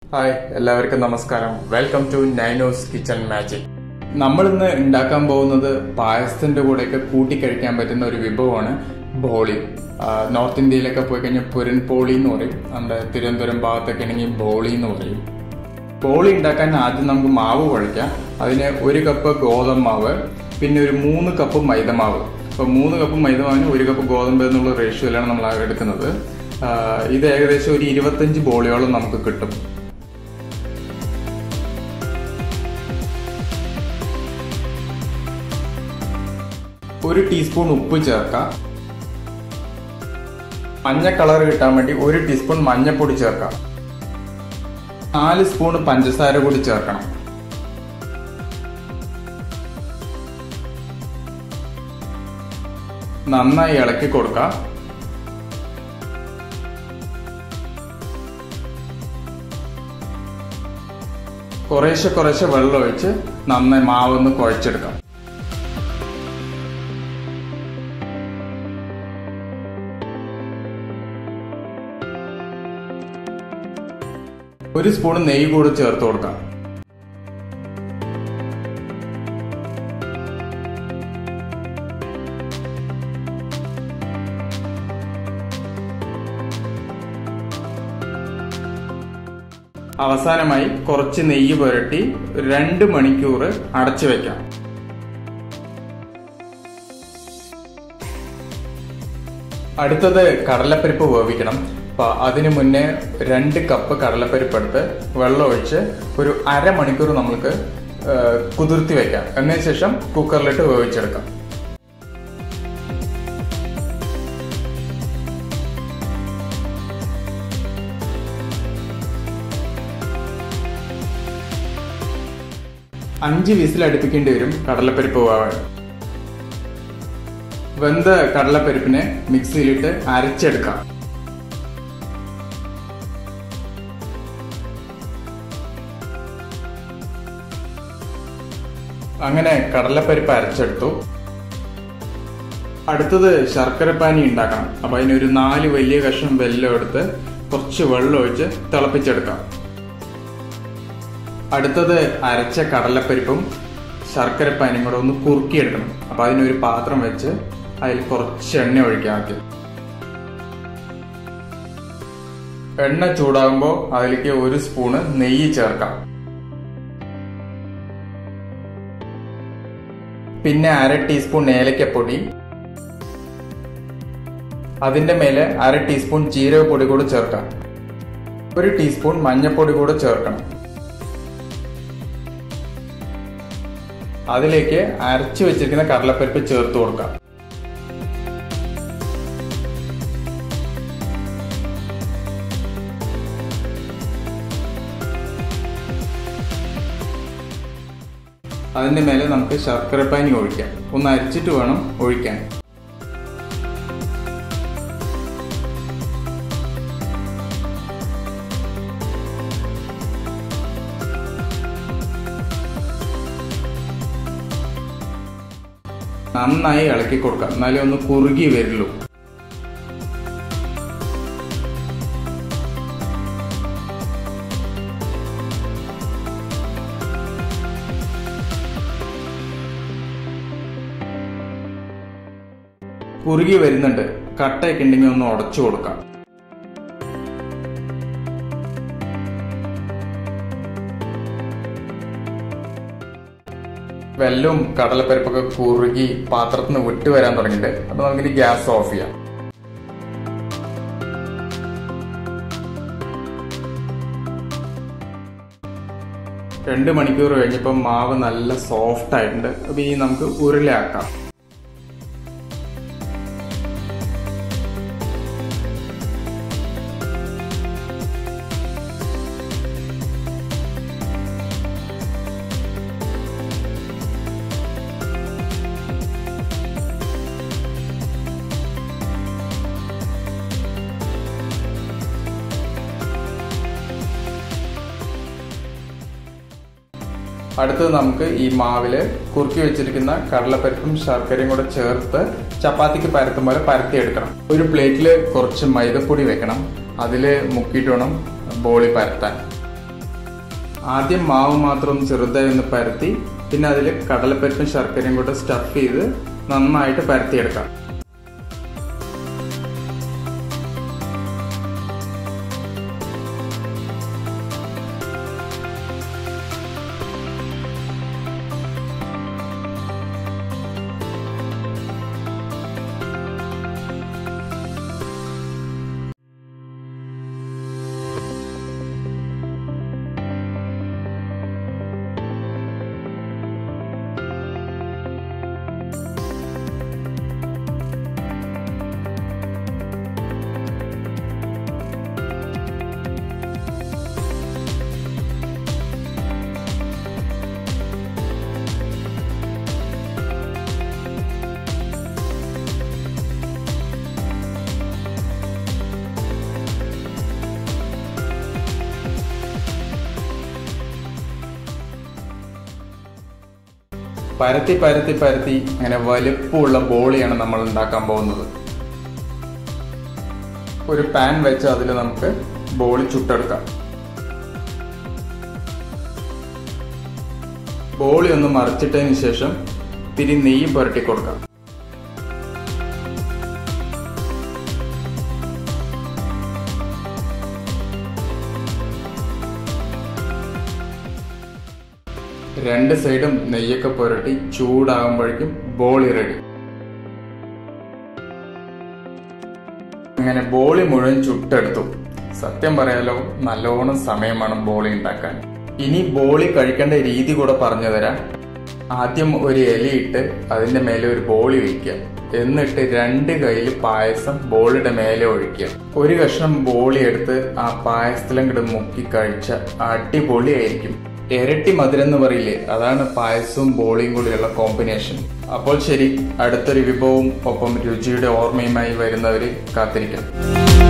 hi എല്ലാവർക്കും നമസ്കാരം welcome to നൈനോസ് കിച്ചൺ മാജിക് നമ്മൾ ഇന്ന് ഉണ്ടാക്കാൻ പോകുന്നത് പായസത്തിന്റെ കൂടെയൊക്കെ കൂട്ടി കഴിക്കാൻ പറ്റുന്ന ഒരു വിഭവമാണ് ബോളി ആ, നോർത്ത് ഇന്ത്യയിലൊക്കെ പോയി കഴിഞ്ഞാൽ പുരൻ പോളി എന്ന് പറയും നമ്മുടെ തിരുവനന്തപുരം ഭാഗത്തൊക്കെ ആണെങ്കിൽ ബോളി എന്ന് പറയും ബോളി ഉണ്ടാക്കാൻ ആദ്യം നമുക്ക് മാവ് കുഴയ്ക്കാം അതിന് ഒരു കപ്പ് ഗോതമ്പ് മാവ് പിന്നെ ഒരു മൂന്ന് കപ്പ് മൈദമാവ് അപ്പോൾ മൂന്ന് കപ്പ് മൈദമാവിന് ഒരു കപ്പ് ഗോതമ്പ് എന്നുള്ള റേഷ്യോയിലാണ് നമ്മൾ എടുക്കുന്നത് ആ, ഇത് ഏകദേശം ഒരു ഇരുപത്തഞ്ച് ബോളിയോളം നമുക്ക് കിട്ടും ഒരു ടീസ്പൂൺ ഉപ്പ് ചേർക്കാം മഞ്ഞ കളർ കിട്ടാൻ വേണ്ടി ഒരു ടീസ്പൂൺ മഞ്ഞപ്പൊടി ചേർക്കാം നാല് സ്പൂൺ പഞ്ചസാര കൂടി ചേർക്കണം നന്നായി ഇളക്കി കൊടുക്കാം കുറേശ്ശെ കുറേശ്ശെ വെള്ളം ഒഴിച്ച് നന്നായി മാവൊന്ന് കുഴച്ചെടുക്കാം ഒരു സ്പൂൺ നെയ്യ് കൂടി ചേർത്ത് കൊടുക്കാം അവസാനമായി കുറച്ച് നെയ്യ് പുരട്ടി രണ്ട് മണിക്കൂർ അടച്ചു വെക്കാം അടുത്തത് കടലപ്പരിപ്പ് വേവിക്കണം അപ്പൊ അതിനു മുന്നേ രണ്ട് കപ്പ് കടലപ്പരിപ്പ് എടുത്ത് വെള്ളം ഒഴിച്ച് ഒരു അരമണിക്കൂർ നമുക്ക് ആ, കുതിർത്തി വെക്കാം എന്നതിന് ശേഷം കുക്കറിലിട്ട് വേവിച്ചെടുക്കാം അഞ്ച് വിസിൽ അടുപ്പിക്കേണ്ടി വരും കടലപ്പരിപ്പ് വേവാൻ വെന്ത കടലപ്പരിപ്പിനെ മിക്സിയിലിട്ട് അരച്ചെടുക്കാം അങ്ങനെ കടലപ്പരിപ്പ് അരച്ചെടുത്തു അടുത്തത് ശർക്കരപ്പാനി ഉണ്ടാക്കണം അപ്പൊ അതിനൊരു നാല് വലിയ കഷ്ണം വെല്ലം എടുത്ത് കുറച്ച് വെള്ളം ഒഴിച്ച് തിളപ്പിച്ചെടുക്കാം അടുത്തത് അരച്ച കടലപ്പരിപ്പും ശർക്കരപ്പാനിയും കൂടെ ഒന്ന് കുറുക്കിയെടുക്കണം അപ്പൊ അതിനൊരു പാത്രം വെച്ച് അതിൽ കുറച്ച് എണ്ണ ഒഴിക്കാം ആദ്യം എണ്ണ ചൂടാകുമ്പോൾ അതിലേക്ക് ഒരു സ്പൂണ് നെയ്യ് ചേർക്കാം പിന്നെ അര ടീസ്പൂൺ ഏലക്കപ്പൊടി അതിന്റെ മേലെ അര ടീസ്പൂൺ ജീരകപ്പൊടി കൂടെ ചേർക്കാം ഒരു ടീസ്പൂൺ മഞ്ഞൾപ്പൊടി കൂടെ ചേർക്കണം അതിലേക്ക് അരച്ചു വെച്ചിരിക്കുന്ന കടലപ്പരിപ്പ് ചേർത്ത് കൊടുക്കാം അതിന്റെ മേലെ നമുക്ക് ശർക്കരപ്പാനി ഒഴിക്കാം ഒന്ന് അരിച്ചിട്ട് വേണം ഒഴിക്കാൻ നന്നായി ഇളക്കി കൊടുക്കാം എന്നാലേ ഒന്ന് കുറുകി വരുള്ളൂ കുറുകി വരുന്നുണ്ട് കട്ടയൊക്കെ ഉണ്ടെങ്കിൽ ഒന്ന് ഉടച്ചു കൊടുക്കാം വെല്ലവും കടലപ്പരിപ്പൊക്കെ കുറുകി പാത്രത്തിൽ നിന്ന് വിട്ടു വരാൻ തുടങ്ങിയിട്ടുണ്ട് അപ്പൊ നമുക്കിനി ഗ്യാസ് ഓഫ് ചെയ്യാം രണ്ട് മണിക്കൂർ കഴിഞ്ഞപ്പോൾ മാവ് നല്ല സോഫ്റ്റ് ആയിട്ടുണ്ട് അപ്പൊ ഇനി നമുക്ക് ഉരുളയാക്കാം അടുത്തത് നമുക്ക് ഈ മാവില് കുറുക്കി വെച്ചിരിക്കുന്ന കടലപ്പരിപ്പും ശർക്കരയും കൂടെ ചേർത്ത് ചപ്പാത്തിക്ക് പരത്തും പോലെ പരത്തിയെടുക്കണം ഒരു പ്ലേറ്റിൽ കുറച്ച് മൈദപ്പൊടി വെക്കണം അതിൽ മുക്കിയിട്ട് വേണം ബോളി പരത്താൻ ആദ്യം മാവ് മാത്രം ഒന്ന് ചെറുതായി ഒന്ന് പരത്തി പിന്നെ അതിൽ കടലപ്പരിപ്പും ശർക്കരയും കൂടെ സ്റ്റഫ് ചെയ്ത് നന്നായിട്ട് പരത്തിയെടുക്കാം പരത്തി പരത്തി പരത്തി അങ്ങനെ വലുപ്പമുള്ള ബോളിയാണ് നമ്മൾ ഉണ്ടാക്കാൻ പോകുന്നത് ഒരു പാൻ വെച്ച് അതിൽ നമുക്ക് ബോളി ചുട്ടെടുക്കാം ബോളി ഒന്ന് മറിച്ചിട്ടതിന് ശേഷം തിരി നെയ്യ് പുരട്ടി കൊടുക്കാം രണ്ട് സൈഡും നെയ്യൊക്കെ പുരട്ടി ചൂടാകുമ്പോഴേക്കും ബോളി റെഡി അങ്ങനെ ബോളി മുഴുവൻ ചുട്ടെടുത്തു സത്യം പറയാലോ നല്ലോണം സമയമാണ് ബോളി ഉണ്ടാക്കാൻ ഇനി ബോളി കഴിക്കേണ്ട രീതി കൂടെ പറഞ്ഞു തരാം ആദ്യം ഒരു ഇലയിട്ട് അതിന്റെ മേലെ ഒരു ബോളി വയ്ക്കുക എന്നിട്ട് രണ്ട് കയ്യിൽ പായസം ബോളിയുടെ മേലെ ഒഴിക്കുക ഒരു കഷ്ണം ബോളി എടുത്ത് ആ പായസത്തിലങ്ങോട്ട് മുക്കി കഴിച്ച അടിപൊളിയായിരിക്കും ഇരട്ടി മധുരം എന്ന് പറയില്ലേ അതാണ് പായസവും ബോളിയും കൂടിയുള്ള കോമ്പിനേഷൻ അപ്പോൾ ശരി അടുത്തൊരു വിഭവവും ഒപ്പം രുചിയുടെ ഓർമ്മയുമായി വരുന്നവര് കാത്തിരിക്കാം